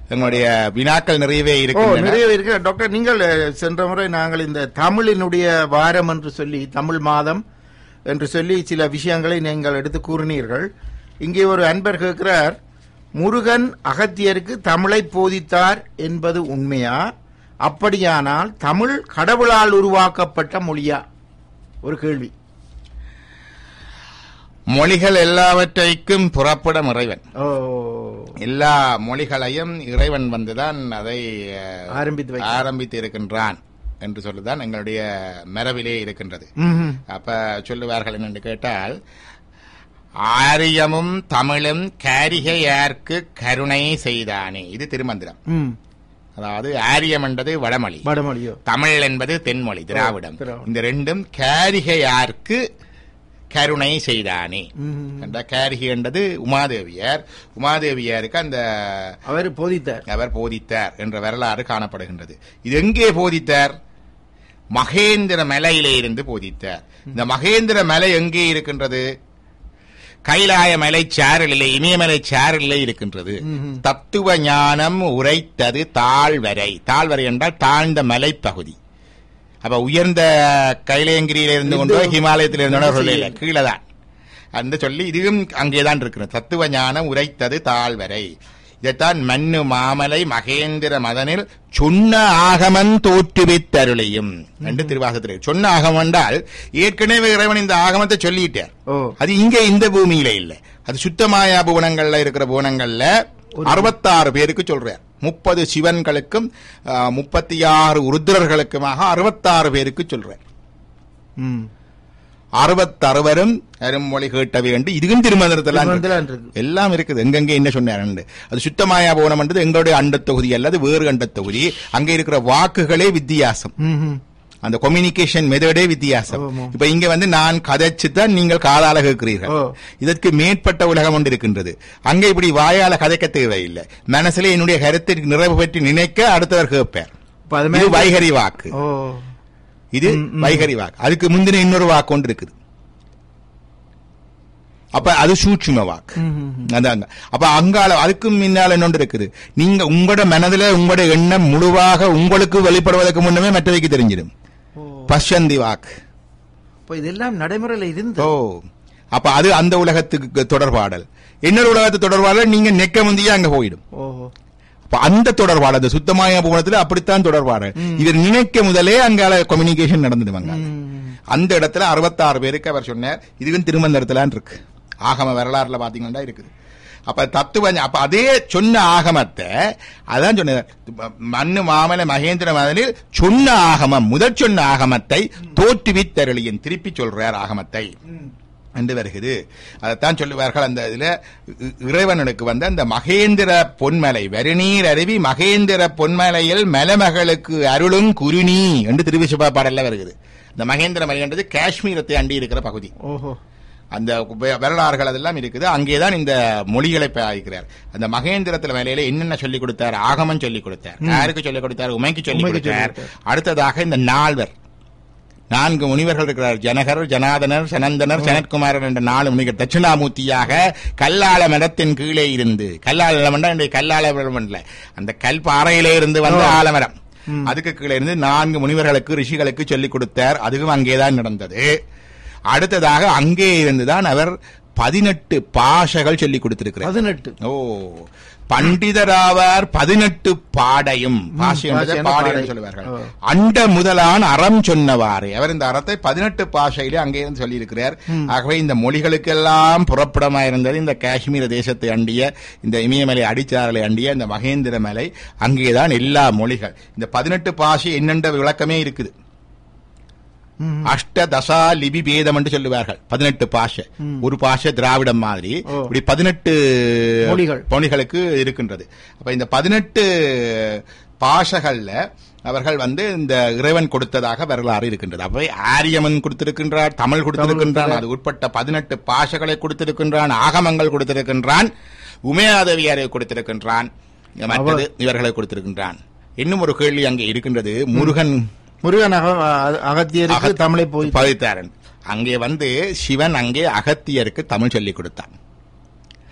எங்களுடைய வினாக்கள் நிறையவே ஓ இருக்கின்றன நிறைய இருக்கு டாக்டர் நீங்கள் அஹ், சென்ற முறை நாங்கள் இந்த தமிழினுடைய வாரம் என்று சொல்லி தமிழ் மாதம் என்று சொல்லி சில விஷயங்களை நீங்கள் எடுத்து கூறினீர்கள் இங்கே ஒரு அன்பர் கேட்கிறார் முருகன் அகத்தியருக்கு தமிழை போதித்தார் என்பது உண்மையா அப்படியானால் தமிழ் கடவுளால் உருவாக்கப்பட்ட மொழியா ஒரு கேள்வி மொழிகள் எல்லாவற்றைக்கும் புறப்படும் இறைவன் ஓ எல்லா மொழிகளையும் இறைவன் வந்துதான் அதை அஹ், ஆரம்பித்து வைக்கிறார். ஆரம்பித்து இருக்கின்றான் என்று சொல்லுதான் எங்களுடைய மரபிலே இருக்கின்றது ம்ஹும். அப்ப சொல்லுவார்கள் என்னென்று கேட்டால் ஆரியமும் தமிழும் காரிகையார்க்கு கருணை செய்தானே இது திருமந்திரம் ம் அதாவது ஆரியம் என்பது வடமொழி வடமொழியோ தமிழ் என்பது தென்மொழி திராவிடம் திராவிடம். இந்த ரெண்டும் காரிகையார்க்கு கருணை செய்தானே ம்ஹும். என்ற காரிகை என்றது உமாதேவியார் உமாதேவியாருக்கு அந்த அவர் போதித்தார் அவர் போதித்தார் என்ற வரலாறு காணப்படுகின்றது இது எங்கே போதித்தார் மகேந்திர மலையிலே இருந்து போதித்தார் இந்த மகேந்திர மலை எங்கே இருக்கின்றது கைலாய மலை சாரலிலே இமயமலை சாரலிலே இருக்கின்றது தத்துவ ஞானம் உரைத்தது தாழ்வரை தாழ்வரை என்றால் தாழ்ந்த மலைப்பகுதி அப்ப உயர்ந்த கைலேங்கிரியில இருந்து கொண்டோ ஹிமாலயத்தில் இருந்தோ சொல்லல கீழே தான் அந்த சொல்லி இதுவும் அங்கேதான் இருக்கிறது தத்துவ ஞானம் உரைத்தது தாழ்வரை இதைத்தான் மண்ணு மாமலை மகேந்திர மதனில் சொன்ன ஆகமன் தோற்றுவித்தருளையும் என்று திருவாசத்தில் சொன்ன ஆகமம் என்றால் ஏற்கனவே இறைவன் இந்த ஆகமத்தை சொல்லிட்டார் ஓ அது இங்க இந்த பூமியில இல்ல அது சுத்தமாயா புவனங்கள்ல இருக்கிற புவனங்கள்ல அறுபத்தாறு பேருக்கு சொல்றார் முப்பது சிவன்களுக்கும் முப்பத்தி ஆறு உருத்திரர்களுக்குமாக அறுபத்தாறு பேருக்கு சொல்றார் ம் அறுபத்தறுவரும் அருமொழி கேட்ட வேண்டும் இதுவும் திருமந்திரத்தில் திருமந்திரம் இருக்கு. எல்லாம் இருக்குது எங்கெங்க என்ன சொன்னார் அது சுத்தமாயா போனம் என்றது எங்களுடைய அண்ட தொகுதி அல்லது வேறு அண்ட தொகுதி அங்க இருக்கிற வாக்குகளே வித்தியாசம் ம்ஹும். அந்த கம்யூனிகேஷன் மெத்தடே வித்தியாசம் ஆமா. இப்ப இங்க வந்து நான் கதைச்சு தான் நீங்கள் காதால கேட்கிறீர்கள் ஓ. இதற்கு மேற்பட்ட உலகம் ஒன்று இருக்கின்றது அங்க இப்படி வாயால கதைக்க தேவையில்லை மனசுல என்னுடைய கருத்தை நிறைவு பற்றி நினைக்க அடுத்தவர் கேட்பார் இப்ப அது இது மாதிரி வைகரி வாக்கு ஓ இது வைகரி வாக்கு அதுக்கு முந்தின இன்னொரு வாக்கு ஒன்று இருக்குது அப்ப அது சூட்சும வாக்கு அதாங்க அப்ப அங்கால அதுக்கும் முன்னால இன்னொன்று இருக்குது நீங்க உங்களோட மனதுல உங்களோட எண்ணம் முழுவாக உங்களுக்கு வெளிப்படுவதற்கு முன்னமே மற்றவைக்கு தெரிஞ்சிடும் ஓ பஷந்தி வாக்கு இப்ப இதெல்லாம் நடைமுறையில இருந்து ஓ அப்ப அது அந்த உலகத்துக்கு தொடர்பாடல் இன்னொரு உலகத்து தொடர்பாடல் நீங்க நெக்க முந்தியே அங்க போயிடும் ஓஹோ அப்ப அந்த தொடர்பாடல் அந்த சுத்தமாய பூவனத்துல அப்படித்தான் தொடர்பாடல் இவர் நினைக்க முதலே அங்கால கம்யூனிகேஷன் நடந்துடுவாங்க அந்த இடத்துல அறுபத்தாறு பேருக்கு அவர் சொன்னார் இதுவும் திருமந்திரத்திலான் இருக்கு ஆகம வரலாறுல பாத்தீங்கன்னா இருக்குது அப்ப தத்துவ ஞா- அப்ப அதே சொன்ன ஆகமத்தை அதான் சொன்ன மண்ணு மாமல மகேந்திர மதனில் சொன்ன ஆகமம் முதற் சொன்ன ஆகமத்தை தோற்றுவித்தருளியின் திருப்பி சொல்றார் ஆகமத்தை என்று வருகிறது அதைத்தான் சொல்லுவார்கள் அந்த இதுல இ- இறைவனுக்கு வந்து அந்த மகேந்திர பொன்மலை வருநீர் அருவி மகேந்திர பொன்மலையில் மலமகளுக்கு அருளும் குருணி என்று திருவிசுபா பாடல்ல வருகிறது இந்த மகேந்திர மலை என்றது காஷ்மீரத்தை அண்டி இருக்கிற பகுதி ஓஹோ அந்த வெ- வரலாறுகள் அதெல்லாம் இருக்குது அங்கேதான் இந்த மொழிகளை பாய்க்கிறார் அந்த மகேந்திரத்துல மேலையில என்னென்ன சொல்லிக் கொடுத்தார் ஆகமம் சொல்லிக் கொடுத்தார் யாருக்கு சொல்லிக் கொடுத்தார் உமைக்கு சொல்லிக் உமைக்கு கொடுத்தார் சொல்லிக் அடுத்ததாக இந்த நால்வர் நான்கு முனிவர்கள் இருக்கிறார் ஜனகர் ஜனாதனர் சனந்தனர் சனத்குமாரர் என்ற நாலு முனிவர் தட்சிணாமூர்த்தியாக கல்லாள மரத்தின் கீழே இருந்து கல்லாள மரம் இன்றைய கல்லாள மரம் இல்ல அந்த கல் பாறையிலே இருந்து வந்த ஆலமரம் அதுக்கு கீழே இருந்து நான்கு முனிவர்களுக்கு ரிஷிகளுக்கு சொல்லிக் கொடுத்தார் அதுவும் அங்கேதான் நடந்தது அடுத்ததாக அங்கே இருந்துதான் அவர் பதினெட்டு பாஷைகள் சொல்லிக் கொடுத்திருக்கிறார் பதினெட்டு ஓ பண்டிதராவார் பதினெட்டு பாடையும் பாஷை என்பதை பாஷை என்ற பாடை பாடை. என்று சொல்லுவார்கள் ஓ. அண்ட முதலான் அறம் சொன்னவாறு அவர் இந்த அறத்தை பதினெட்டு பாஷையிலே அங்கே இருந்து சொல்லியிருக்கிறார் ஆகவே இந்த மொழிகளுக்கெல்லாம் புறப்படமா இருந்தது இந்த காஷ்மீர தேசத்தை அண்டிய இந்த இமயமலை அடிச்சாரலை அண்டிய இந்த மகேந்திர மலை அங்கேதான் எல்லா மொழிகள் இந்த பதினெட்டு பாஷை என்னென்ற விளக்கமே இருக்குது ம். அஷ்ட தசா லிபி பேதம் என்று சொல்லுவார்கள் பதினெட்டு பாஷை ஒரு பாஷை திராவிடம் மாதிரி ஓ. இப்படி பதினெட்டு மொழிகள். மொழிகளுக்கு இருக்கின்றது அப்ப இந்த பதினெட்டு பாஷைகள்ல அவர்கள் வந்து இந்த இறைவன் கொடுத்ததாக வரலாறு இருக்கின்றது அப்ப ஆரியமன் கொடுத்திருக்கின்றார் தமிழ் கொடுத்திருக்கின்றான் அது உட்பட்ட பதினெட்டு பாஷைகளை கொடுத்திருக்கின்றான் ஆகமங்கள் கொடுத்திருக்கின்றான் உமையாதவியாரை கொடுத்திருக்கின்றான் மற்றது இவர்களை கொடுத்திருக்கின்றான் இன்னும் ஒரு கேள்வி அங்கே இருக்கின்றது முருகன் முருகன் அக அ- அகத்தியருக்கு அகத்- தமிழை போய் பதித்தாரன் அங்கே வந்து சிவன் அங்கே அகத்தியருக்கு தமிழ் சொல்லிக் கொடுத்தான்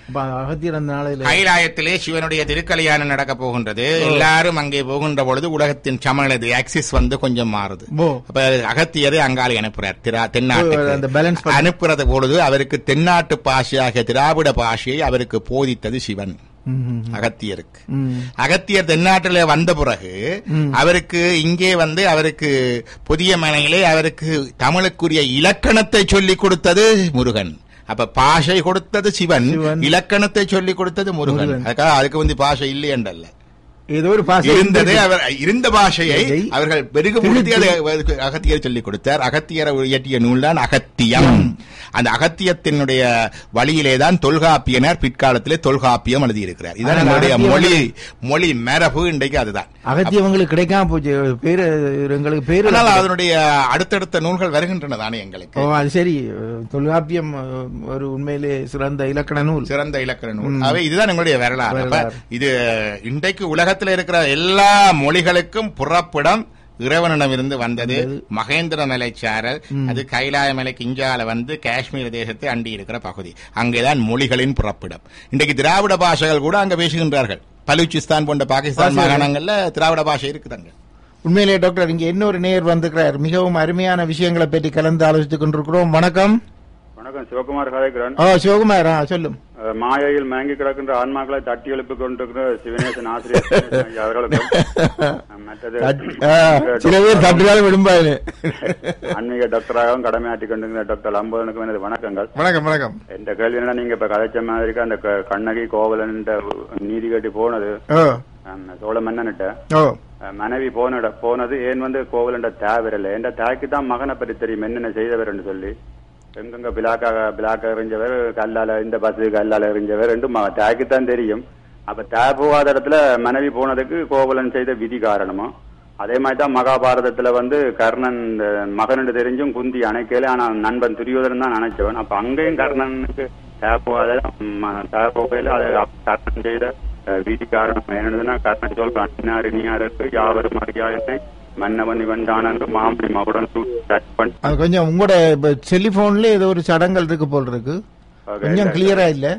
அப்ப அகத்தியர் அந்த நாளையில கைலாயத்திலே சிவனுடைய திருக்கல்யாணம் நடக்க போகின்றது எல்லாரும் அங்கே போகின்ற பொழுது உலகத்தின் சமநிலை ஆக்சிஸ் வந்து கொஞ்சம் மாறுது ஓ அப்ப அகத்தியரை அங்காளி அனுப்புறார் திரா அந்த தென்னாட்டு பேலன்ஸ் பண்ண அனுப்புறது பொழுது அவருக்கு தென்னாட்டு பாஷையாகிய திராவிட பாஷையை அவருக்கு போதித்தது சிவன் ம், ம், அகத்தியருக்கு ம். அகத்தியர் தென்னாட்டில் வந்த பிறகு அவருக்கு இங்கே வந்து அவருக்கு புதிய மனையிலே அவருக்கு தமிழுக்குரிய இலக்கணத்தை சொல்லிக் கொடுத்தது முருகன் அப்ப பாஷை கொடுத்தது சிவன் சிவன். இலக்கணத்தை சொல்லிக் கொடுத்தது முருகன் முருகன். அதுக்காக அதுக்கு வந்து பாஷை இல்லை என்றல்ல ஏதோ ஒரு பாசம் இருந்தது அவர் இருந்த பாஷையை இதை அவர்கள் பெருகுபடுத்தி அதை அகத்தியர் சொல்லிக் கொடுத்தார் அகத்தியர் இயற்றிய நூல்தான் அகத்தியம் அந்த அகத்தியத்தினுடைய வழியிலே தான் தொல்காப்பியனர் பிற்காலத்திலே தொல்காப்பியம் எழுதியிருக்கிறார் இதான் ஆனால் எங்களுடைய அகத்தியம் மொழி மொழி மரபு இன்றைக்கு அதுதான் அகத்தியவங்களுக்கு கிடைக்காம போச்சு பேரு எங்களுக்கு பேரு ஆனால் அதனுடைய அடுத்தடுத்த நூல்கள் வருகின்றன தானே எங்களுக்கு ஓ அது சரி தொல்காப்பியம் ஒரு உண்மையிலே சிறந்த இலக்கண நூல் சிறந்த இலக்கண நூல் அவை இதுதான் எங்களுடைய வரலாறு அப்ப வரலாறு. இது இன்றைக்கு உலகத்தில் இருக்கிற எல்லா மொழிகளுக்கும் புறப்படம் இறைவனிடமிருந்து வந்தது மகேந்திர மலை சாரல் அது கைலாய மலைக்கு இஞ்சால வந்து காஷ்மீர் தேசத்தை அண்டி இருக்கிற பகுதி அங்கேதான் மொழிகளின் புறப்பிடம் இன்றைக்கு திராவிட பாஷைகள் கூட அங்க பேசுகின்றார்கள் பலூச்சிஸ்தான் போன்ற பாகிஸ்தான் பாஷை. மாகாணங்கள்ல திராவிட பாஷை இருக்குதாங்க உண்மையிலே டாக்டர் இங்க இன்னொரு நேர் வந்திருக்கிறார் மிகவும் அருமையான விஷயங்களை பற்றி கலந்து ஆலோசித்துக் கொண்டிருக்கிறோம் வணக்கம் வணக்கம் சிவகுமார் கதைக்கிறேன் ஓ சிவகுமார் ஆ, சொல்லும் அஹ், மாயையில் மயங்கி கிடக்கின்ற ஆன்மாக்களை தட்டி எழுப்பிக் கொண்டிருக்கிற சிவனேசன் ஆசிரியர் சிவனேசன் ஐயா அவர்களுக்கும் அஹ், மற்றது ஆ, சில பேர் தட்டுக்கால விடும்பாரு ஆன்மீக டாக்டராகவும் கடமையாற்றிக் கொண்டிருக்கிற டாக்டர் லம்போதனுக்கும் எனது வணக்கங்கள் வணக்கம் வணக்கம் என்ற கேள்வி என்னன்னா நீங்க இப்ப கதைச்ச மாதிரி அந்த க- கண்ணகி கோவலன் நீதி கட்டி போனது ஓ அஹ், சோழ மன்னன்கிட்ட ஓ அஹ், மனைவி போன போனது ஏன் வந்து கோவலன் தேவையில்லை என்ற தாய்க்கு தான் மகனை பற்றி தெரியும் என்னென்ன செய்தவர் சொல்லி எங்கெங்க பிளாக்காக பிளாக் எறிஞ்சவர் கல்லால இந்த பஸ் கல்லால எறிஞ்சவர் ரெண்டும் மக தாய்க்கு தான் தெரியும் அப்ப தாய் போகாத இடத்துல மனைவி போனதுக்கு கோவலன் செய்த விதி காரணமா அதே மாதிரி தான் மகாபாரதத்துல வந்து கர்ணன் மகன் தெரிஞ்சும் குந்தி அணைக்கல ஆனா நண்பன் துரியோதனன் தான் நினைச்சவன் அப்ப அங்கேயும் கர்ணனுக்கு தாய் போகாத ம- தாய் போகையில அதை கர்ணன் செய்த அஹ், விதி காரணம் என்னதுன்னா கர்ணன் சொல்றான் இன்னார் இனியாருக்கு யாவரும் அறியா என்னை மன்னவன் இவன் தான் என்று மாமணி மகுடன் டச் பண்ணி அது கொஞ்சம் உங்களோட இப்ப டெலிபோன்ல ஏதோ ஒரு சடங்கள் இருக்கு போல் இருக்கு கொஞ்சம் கிளியரா இல்ல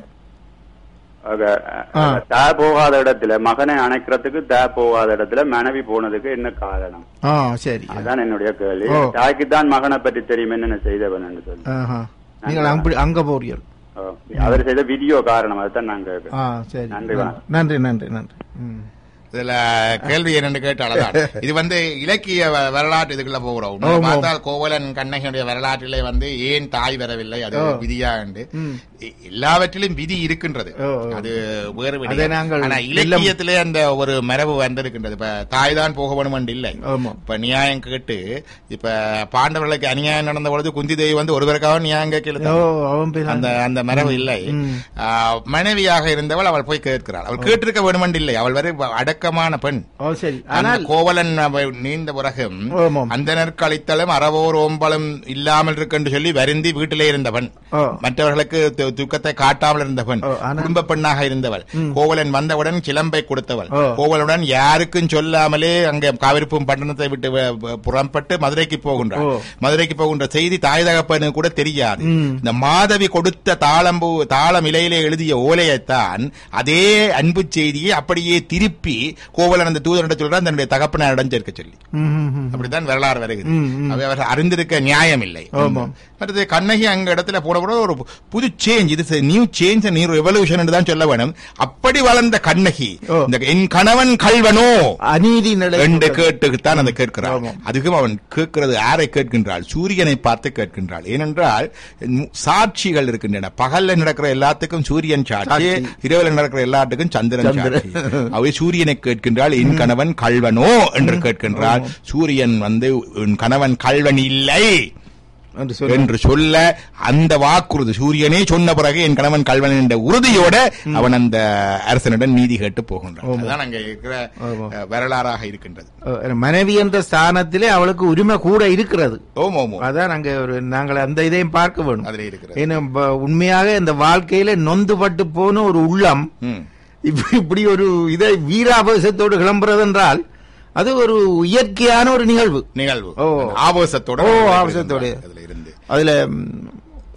ஆக, ஆ. தா போகாத இடத்துல மகனை அணைக்கிறதுக்கு தா போகாத இடத்துல மனைவி போனதுக்கு என்ன காரணம் ஆ சரி அதான் என்னுடைய கேள்வி ஓ. தாய்க்கு தான் மகனை பற்றி தெரியும் என்னென்ன செய்தவன் என்று சொல்லி ஆஹா. நீங்கள் அங்க அங்க போறீர்கள் ஓ. அவர் செய்த வீடியோ காரணம் அதுதான் நான் கேட்கிறேன் ஆ சரி நன்றி, வணக்கம். நன்றி நன்றி நன்றி ம். இதுல கேள்வி என்னன்னு கேட்டால்தான் இது வந்து இலக்கிய வ- வரலாற்று இதுக்குள்ள போகிறோம் உண்மையை ஆமா. பார்த்தால் கோவலன் கண்ணகியுடைய வரலாற்றிலே வந்து ஏன் தாய் வரவில்லை அது ஓ. விதியா என்று ம். எ- எல்லாவற்றிலும் விதி இருக்கின்றது ஓ, ஓ. அது வேறு அதை விடயம். நாங்கள் ஆனா இலக்கியத்திலே அந்த ஒரு மரபு வந்திருக்கின்றது இப்ப தாய் தான் போக வேணும் என்று இல்லை ஆமா இப்ப நியாயம் கேட்டு இப்ப பாண்டவர்களுக்கு அநியாயம் நடந்த பொழுது குந்தி தேவி வந்து ஒருவருக்காக நியாயம் கேட்கல ஓ அவன் பேச அந்த அந்த மரபு இல்லை ம். ஆ, மனைவியாக இருந்தவள் அவள் போய் கேட்கிறாள் அவள் கேட்டிருக்க வேணுமென்று இல்லை அவள் வரை அடக்கமான பெண் ஓ சரி அந்த ஆனால் கோவலன் அவள் நீண்ட பிறகும் ஆமாம். அந்தனர் கழித்தலும் அறவோர் ஓம்பலும் இல்லாமல் இருக்கென்று சொல்லி வருந்தி வீட்டிலே இருந்தவன் ஓ மற்றவர்களுக்கு து- துக்கத்தை காட்டாமல் இருந்தவன் ஓ, ஆனா- குடும்ப பெண்ணாக இருந்தவள் கோவலன் வந்தவுடன் சிலம்பை கொடுத்தவள் ஓ. கோவலனுடன் யாருக்கும் சொல்லாமலே அங்கே காவிரிப்பும் பட்டணத்தை விட்டு வ- வ- புறப்பட்டு மதுரைக்கு போகின்றார் ஓ. மதுரைக்கு போகின்ற செய்தி தாய் தகப்பனு கூட தெரியாது ம். இந்த மாதவி கொடுத்த தாளம்பு தாளம் இலையிலே எழுதிய ஓலையைத்தான் அதே அன்பு செய்தியை அப்படியே திருப்பி கோவலன் அந்த தூதரிடம் சொல்றான் தன்னுடைய தகப்பனை அடைஞ்சிருக்க சொல்லி ம், ம், ம். அப்படித்தான் வரலாறு வருகிறது ம், ம். அவை அவர் அறிந்திருக்க நியாயம் இல்லை ஆமாம். அடுத்து கண்ணகி அங்க இடத்துல போன கூட ஒரு புது சேஞ்ச் இது நியூ சேஞ்ச் நியூ ரெவல்யூஷன் தான் சொல்ல வேணும் அப்படி வளர்ந்த கண்ணகி ஓ. இந்த என் கணவன் கல்வனோ அநீதி நடை என்று கேட்டுத்தான் அதை கேட்கிறாள் ஆமாம். அதுக்கும் அவன் கேட்கிறது யாரை கேட்கின்றாள் சூரியனை பார்த்து கேட்கின்றாள் ஏனென்றால் மு- சாட்சிகள் இருக்கின்றன பகல்ல நடக்கிற எல்லாத்துக்கும் சூரியன் சாட்சி சாட்சி. இரவுல நடக்கிற எல்லாத்துக்கும் சந்திரன் சந்திரன். சாட்சி அவை சூரியனை கேட்கின்றாள் என் கணவன் கல்வனோ என்று கேட்கின்றாள் சூரியன் வந்து உன் கணவன் கல்வன் இல்லை என்று சொல்லி என்று சொல்ல அந்த வாக்குறுதி சூரியனே சொன்ன பிறகு என் கணவன் கல்வன் என்ற உறுதியோட அவன் அந்த அரசனிடம் நீதி கேட்டு போகின்றான் ஆமாம். அதுதான் அங்க இருக்கிற ஆமாம். அஹ், வரலாறாக இருக்கின்றது அஹ், மனைவி என்ற ஸ்தானத்திலே அவளுக்கு உரிமை கூட இருக்கிறது ஓம் ஓமோ அதான் நாங்க ஒரு நாங்கள் அந்த இதையும் பார்க்க வேணும் அதுல இருக்கிறது ஏன்னா ப- உண்மையாக இந்த வாழ்க்கையில நொந்துபட்டு போன ஒரு உள்ளம் ம். இப்ப- இப்படி ஒரு இதை வீராபேசத்தோடு கிளம்புறது என்றால் அது ஒரு இயற்கையான ஒரு நிகழ்வு நிகழ்வு ஓ. ஆபோசத்தோட ஓ, அதுல ஆவேசத்தோட. அதுல இருந்து அதுல ம்,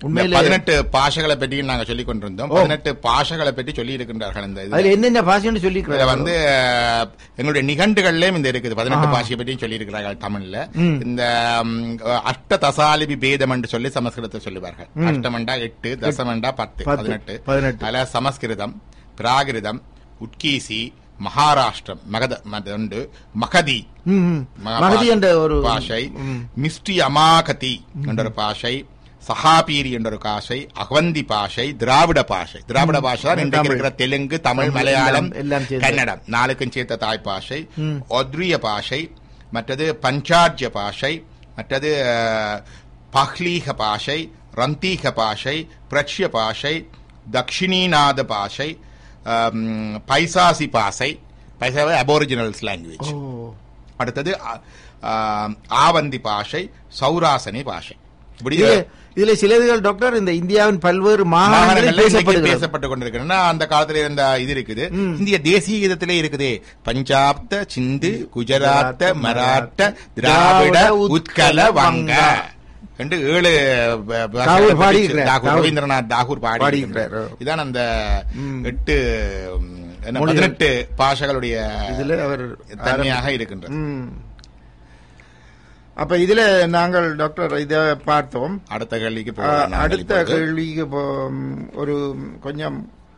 உண்மையிலே பதினெட்டு பாஷைகளை பற்றி நாங்க சொல்லிக் கொண்டிருந்தோம் பதினெட்டு பாஷைகளை பற்றி சொல்லி இருக்கின்றார்கள் இந்த இதுல. அதுல என்னென்ன பாஷைன்னு இதுல சொல்லிக்கிறாங்க வந்து அஹ், எங்களுடைய நிகண்டுகள்லயும் இந்த இருக்குது பதினெட்டு பாஷையை பற்றியும் சொல்லி இருக்கிறார்கள் தமிழ்ல இந்த ம், அஷ்ட தசாலிபி பேதம் என்று சொல்லி சமஸ்கிருதத்தை சொல்லுவார்கள் அஷ்டமண்டா எட்டு தசமண்டா பத்து பத்து, பதினெட்டு பதினெட்டு. அதுல சமஸ்கிருதம் பிராகிருதம் உட்கீசி மகாராஷ்டிரம் மகத மத- உண்டு மகதி ம், ம். மகா- மகதி என்ற ஒரு பாஷை மிஸ்டி அமாகதி என்ற ஒரு பாஷை சஹாபீரி என்ற ஒரு பாஷை அகவந்தி பாஷை திராவிட பாஷை திராவிட பாஷை தான் இன்றைக்கு தமிழ். இருக்கிற தெலுங்கு தமிழ் தமிழ் மலையாளம் எல்லாம் எல்லாம் சேர்ந்து. கன்னடம் நாலுக்கும் சேர்த்த தாய் பாஷை ஒத்ரிய பாஷை மற்றது பஞ்சாட்ய பாஷை மற்றது அஹ், பஹ்லீக பாஷை ரந்தீக பாஷை பிரக்ஷ்ய பாஷை தக்ஷிணீநாத பாஷை அம், பைசாசி பாஷை பைசாவை அபோரிஜினல்ஸ் லாங்குவேஜ் ஓ. அடுத்தது அ- ஆ- ஆவந்தி பாஷை சௌராசனி பாஷை இப்படி இதுல இதுல சிலதுகள் டாக்டர் இந்த இந்தியாவின் பல்வேறு மாகாணங்களில் மாகாணங்கள்ல இன்னைக்கு பேசப்படுகிறது பேசப்பட்டு கொண்டிருக்கிறேன்னா அந்த காலத்துல இருந்த இது இருக்குது இந்திய தேசிய கீதத்திலே இருக்குது பஞ்சாப்த சிந்து குஜராத்த மராட்ட திராவிட உத்கல வங்க ரெண்டு ஏழு ப- ப- தாகூர் பற்றி பாடியிருக்கிறார். தாகூர் தாகூர். ரவீந்திரநாத் தாகூர் பாடி பாடியிருக்கிறார். இதான் அந்த எட்டு ம், என்ன மொழிகள். பதினெட்டு பாஷைகளுடைய இதுல அவர் தன்மையாக இருக்கின்றது ம். அப்ப இதுல நாங்கள் டாக்டர் இத பார்த்தோம் அடுத்த கேள்விக்கு அஹ், போகலாம் நாங்கள் அடுத்த இப்பொழுது. கேள்விக்கு போ- ஒரு கொஞ்சம்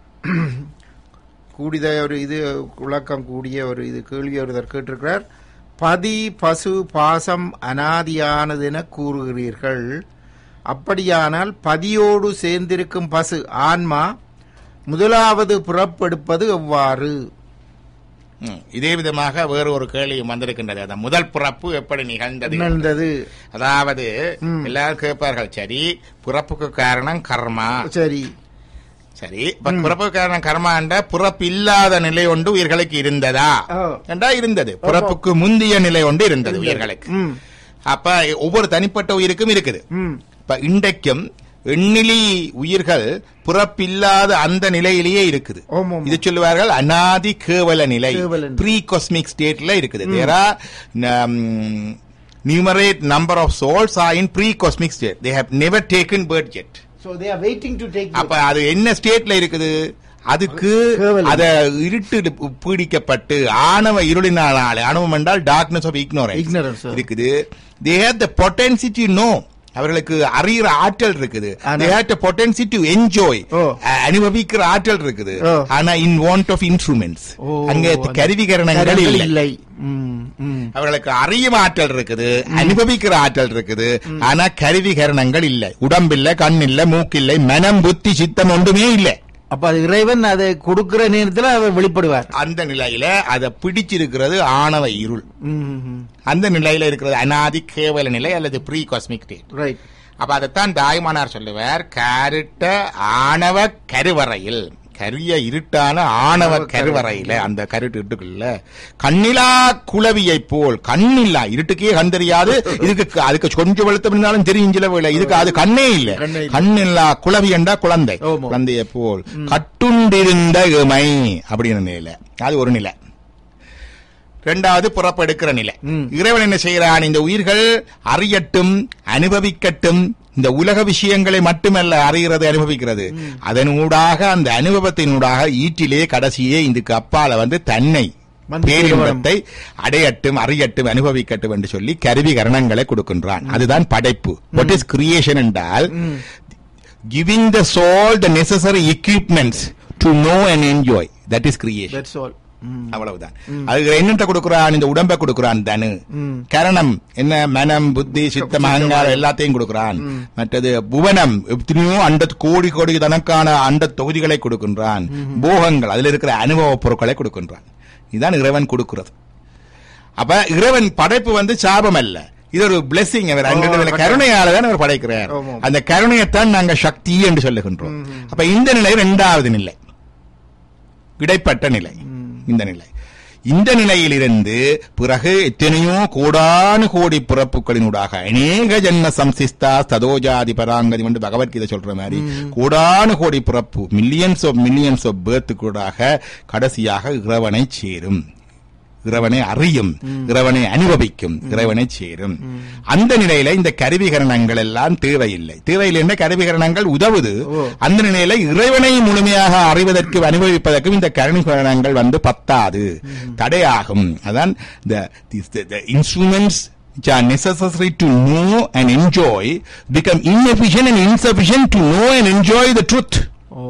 கூடித ஒரு இது விளக்கம் கூடிய ஒரு இது கேள்வி ஒருத்தர் கேட்டிருக்கிறார் பதி பசு பாசம் அனாதியானது என கூறுகிறீர்கள் அப்படியானால் பதியோடு சேர்ந்திருக்கும் பசு ஆன்மா முதலாவது புறப்படுப்பது எவ்வாறு ம், இதே விதமாக வேறு ஒரு கேள்வியும் வந்திருக்கின்றது அந்த முதல் பிறப்பு எப்படி நிகழ்ந்தது நிகழ்ந்தது அதாவது எல்லாரும் கேட்பார்கள் சரி பிறப்புக்கு காரணம் கர்மா சரி சரி இப்ப பிறப்புக்கு காரணம் கர்மா என்ற பிறப்பு இல்லாத நிலை ஒன்று உயிர்களுக்கு இருந்ததா ஓ. என்றா இருந்தது பிறப்புக்கு முந்திய நிலை ஒன்று இருந்தது உயிர்களுக்கு ம் அப்ப ஒவ்வொரு தனிப்பட்ட உயிருக்கும் இருக்குது ம் இப்ப இன்றைக்கும் எண்ணிலி உயிர்கள் பிறப்பில்லாத அந்த நிலையிலேயே இருக்குது ஆமாம், ஆமாம். இது சொல்லுவார்கள் அனாதி கேவல நிலை கேவல நிலை. ப்ரீ காஸ்மிக் ஸ்டேட்ல இருக்குது there are numerate number of souls are in pre-cosmic state. They have never taken birth yet. so they are waiting to take அப்ப அது என்ன ஸ்டேட்ல இருக்குது அதுக்கு கேவலம். அத இருட்டு பீடிக்கப்பட்டு ஆணவ இருளினாலே ஆணவம் என்றால் darkness of Ignorance, ignorance sir. இருக்குது தே ஹேவ் த பொட்டன்சிட்டி நோ அவர்களுக்கு அறிகிற ஆற்றல் இருக்குது ஆனா- they have the potency to enjoy ஓ. அனுபவிக்கிற ஆற்றல் இருக்குது ஓ. ஆனா இன் வாண்ட் ஆஃப் இன்ஸ்ட்ருமெண்ட்ஸ் ஓ, அங்க அந்த கருவிகரணங்கள் கரங்கள் இல்லை இல்லை ம், ம். அவர்களுக்கு அறியும் ஆற்றல் இருக்குது அனுபவிக்கிற ஆற்றல் இருக்குது ஆனா கருவிகரணங்கள் இல்லை உடம்பில்லை கண் இல்லை மூக்கில்லை மனம் புத்தி சித்தம் ஒன்றுமே இல்லை அப்ப அது இறைவன் அதை கொடுக்கிற நேரத்துல அவர் வெளிப்படுவார் அந்த நிலையில அதை பிடிச்சிருக்கிறது ஆணவ இருள் ம், அந்த நிலையில இருக்கிறது அனாதி கேவல நிலை அல்லது ப்ரீ காஸ்மிக் ஸ்டேட் ரைட் அப்ப அதைத்தான் தாய்மானார் சொல்லுவார் கருட்ட ஆணவ கருவறையில் கரிய இருட்டான ஆணவ கருவறையில அந்த கருட்டு இருட்டுக்குள்ள கண்ணிலா குளவியை போல் கண்ணில்லா இருட்டுக்கே கண் தெரியாது இதுக்கு அதுக்கு கொஞ்சம் வெளுத்தம் இருந்தாலும் தெரியும் சில வேளை இதுக்கு அது கண்ணே இல்ல கண்ணே இல்ல. கண்ணில்லா குளவி என்றா குழந்தை ஆமா. குழந்தையை போல் கட்டுண்டிருந்த இமை அப்படின்னு நிலை அது ஒரு நிலை இரண்டாவது புறப்படுக்கிற நிலை ம். இறைவன் என்ன செய்கிறான் இந்த உயிர்கள் அறியட்டும் அனுபவிக்கட்டும் இந்த உலக விஷயங்களை மட்டுமல்ல அறிகிறது அனுபவிக்கிறது அதனூடாக அந்த அனுபவத்தினூடாக ஈட்டிலே கடைசியே இதுக்கு அப்பால வந்து தன்னை வந்து பேரின்பத்தை அடையட்டும் அறியட்டும் அனுபவிக்கட்டும் என்று சொல்லி கருவி கரணங்களை கொடுக்கின்றான் அதுதான் படைப்பு வாட் இஸ் கிரியேஷன் என்றால் giving the soul the necessary equipments to know and enjoy that is creation that's all அவ்வளவுதான் அதுக்கு என்னத்தை கொடுக்குறான் இந்த உடம்பை கொடுக்குறான் தனு ம். கரணம் என்ன மனம் புத்தி சித்தம் அகங்காரம் எல்லாத்தையும் கொடுக்குறான் மற்றது புவனம் எத்தனையோ அண்ட கோடி கோடி கணக்கான அண்ட தொகுதிகளை கொடுக்கின்றான் போகங்கள் அதுல இருக்கிற அனுபவ பொருட்களை கொடுக்கின்றான் இதுதான் இறைவன் கொடுக்கிறது அப்ப இறைவன் படைப்பு வந்து சாபம் அல்ல இது ஒரு பிளெஸிங் அவர் அங்க கருணையால தான் அவர் படைக்கிறார் ஆமாம். அந்த கருணையைத்தான் நாங்க சக்தி என்று சொல்லுகின்றோம் அப்ப இந்த நிலை இரண்டாவது நிலை இடைப்பட்ட நிலை இந்த நிலை இந்த நிலையிலிருந்து பிறகு எத்தனையோ கோடானு கோடி பிறப்புகளினூடாக அநேக ஜன்ம சம்சிஸ்தா சதோஜாதி பராங்கதி என்று பகவத்கீதை சொல்ற மாதிரி கோடானு கோடி பிறப்பு மில்லியன்ஸ் ஆஃப் மில்லியன்ஸ் ஆஃப் பேர்த்துக்கூடாக கடைசியாக இறைவனை சேரும் இறைவனை அறியும் இறைவனை அனுபவிக்கும் இறைவனை சேரும் அந்த நிலையில இந்த கருவிகரணங்கள் எல்லாம் தேவையில்லை தேவையில்லை கருவிகரணங்கள் உதவுது அந்த நிலையில இறைவனை முழுமையாக அறிவதற்கு அனுபவிப்பதற்கும் இந்த கருவிகரணங்கள் வந்து பத்தாது தடையாகும் அதான் the instruments which are necessary to know and enjoy become inefficient and insufficient to know and enjoy the truth. O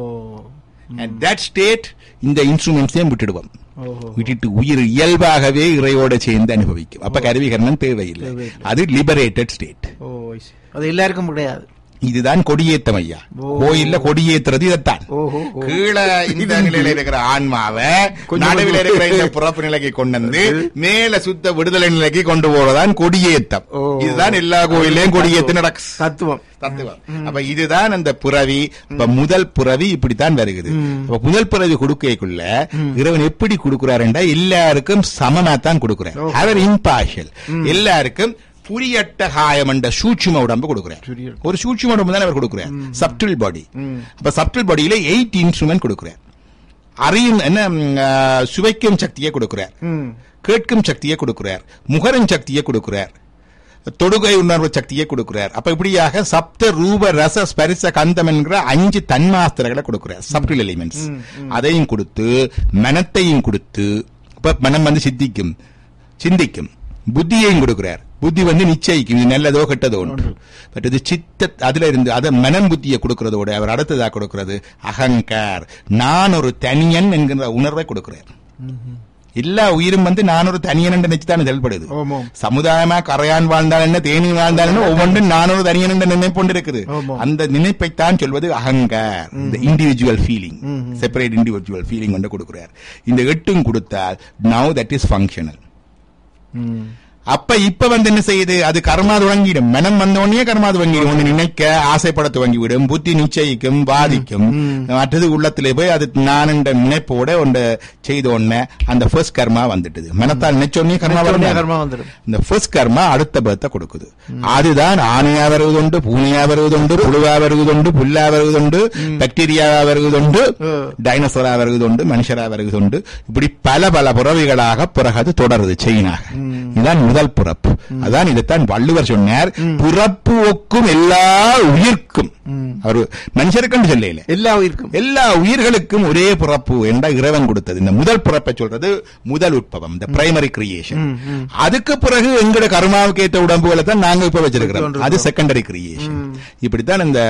At that state, இந்த இன்ஸ்ட்ருமெண்ட்ஸையும் விட்டுடுவோம் ஓஹோ விட்டுட்டு உயிர் இயல்பாகவே இறையோட சேர்ந்து அனுபவிக்கும் அப்ப கருவிகரணம் தேவையில்லை அது லிபரேட்டட் ஸ்டேட் ஓ அது எல்லாருக்கும் கிடையாது இதுதான் கொடியேத்தம் ஐயா ஓ. கோயில்ல கொடியேத்துறது இதைத்தான் ஓஹோ ஓ. கீழே இந்த நிலையில இருக்கிற ஆன்மாவை கொஞ்சம் நடுவில் இருக்கிற இந்த பிறப்பு நிலைக்கு கொண்டு வந்து மேல சுத்த விடுதலை நிலைக்கு கொண்டு போறதான் கொடியேத்தம் ஓ. இதுதான் எல்லா கோயிலையும் கொடியேத்து நடக்கு தத்துவம் தத்துவம் அப்ப இதுதான் அந்த புறவி அப்ப முதல் புறவி இப்படித்தான் வருகிறது அப்ப முதல் புறவி கொடுக்கைக்குள்ள இறைவன் எப்படி கொடுக்கிறாருண்டா எல்லாருக்கும் சமமா தான் கொடுக்கிறார் அவர் இம்பார்ஷியல் எல்லாருக்கும் புரியட்ட காயம் என்ற சூட்சும உடம்பு கொடுக்கிறார் புரிய- ஒரு சூட்சும உடம்பு தான் அவர் கொடுக்கிறார் சப்டில் பாடி அப்ப சப்டில் பாடியில எயிட் இன்ஸ்ட்ருமெண்ட் கொடுக்கிறார் அறியும் என்ன ம், ஆ, சுவைக்கும் சக்தியை கொடுக்கிறார் ம் கேட்கும் சக்தியை கொடுக்கிறார் முகரும் சக்தியை கொடுக்கிறார் தொடுகை உணர்வு சக்தியை கொடுக்கிறார் அப்ப இப்படியாக சப்த ரூப ரச ஸ்பரிச கந்தம் என்கிற அஞ்சு தன்மாஸ்திரங்களை கொடுக்கிறார் சப்டில் எலிமெண்ட்ஸ் அதையும் கொடுத்து மனத்தையும் கொடுத்து இப்ப மனம் வந்து சித்திக்கும் சிந்திக்கும் புத்தியையும் கொடுக்கிறார் புத்தி வந்து நிச்சயிக்கும் இது நல்லதோ கெட்டதோ ஒன்று பட் இது சித்த அதுல இருந்து அதை மனம் புத்தியை கொடுக்கிறதோட அவர் அடுத்ததா கொடுக்கிறது அகங்கார் நான் ஒரு தனியன் என்கிற உணர்வை கொடுக்கிறார் எல்லா உயிரும் வந்து நான் ஒரு தனியன் என்று நினைச்சுதான் செயல்படுது ஆமாம் சமுதாயமா கரையான் வாழ்ந்தால் என்ன தேனி வாழ்ந்தால் என்ன ஒவ்வொன்றும் நான் ஒரு தனியன் என்ற நினைப்பு கொண்டு இருக்குது ஆமாம். அந்த நினைப்பைத்தான் சொல்வது அகங்கார் இந்த individual feeling separate individual feeling கொண்டு கொடுக்கிறார் இந்த எட்டும் கொடுத்தால் நவ் தட் இஸ் ஃபங்க்ஷனல் ம் அப்ப இப்ப வந்து என்ன செய்யுது அது கர்மா துவங்கிடும் மனம் வந்த உடனே கர்மா துவங்கிடும் ஒண்ணு நினைக்க ஆசைப்பட துவங்கிவிடும் புத்தி நிச்சயிக்கும் பாதிக்கும் மற்றது உள்ளத்திலே போய் அது நான் என்ற நினைப்போட ஒன்று செய்த உடனே அந்த ஃபர்ஸ்ட் கர்மா வந்துட்டுது மனத்தால் நினைச்ச உடனே கர்மா உடனே வரும் கர்மா வந்துடும் இந்த ஃபர்ஸ்ட் கர்மா அடுத்த பர்த்தை கொடுக்குது அதுதான் ஆணையா வருவதுண்டு பூனையா வருவதுண்டு புழுவா வருவதுண்டு புல்லா வருவதுண்டு பாக்டீரியாவா வருவதுண்டு டைனோசரா வருவதுண்டு மனுஷரா வருவதுண்டு இப்படி பல பல புறவிகளாக பிறகு அது தொடருது செயினாக இதுதான் முதல் பிறப்பு அதான் இதைத்தான் வள்ளுவர் சொன்னார் பிறப்பு ஒக்கும் எல்லா உயிர்க்கும் அவர் மனுஷருக்குன்னு சொல்லல எல்லா உயிருக்கும் எல்லா உயிர்களுக்கும் ஒரே பிறப்பு என்ற இறைவன் கொடுத்தது இந்த முதல் பிறப்பை சொல்றது முதல் உற்பவம் இந்த பிரைமரி கிரியேஷன் அதுக்கு பிறகு எங்கட கர்மாவுக்கு ஏற்ற உடம்புகளை தான் நாங்க இப்ப வச்சிருக்கிறோம் அது செகண்டரி கிரியேஷன் இப்படித்தான் இந்த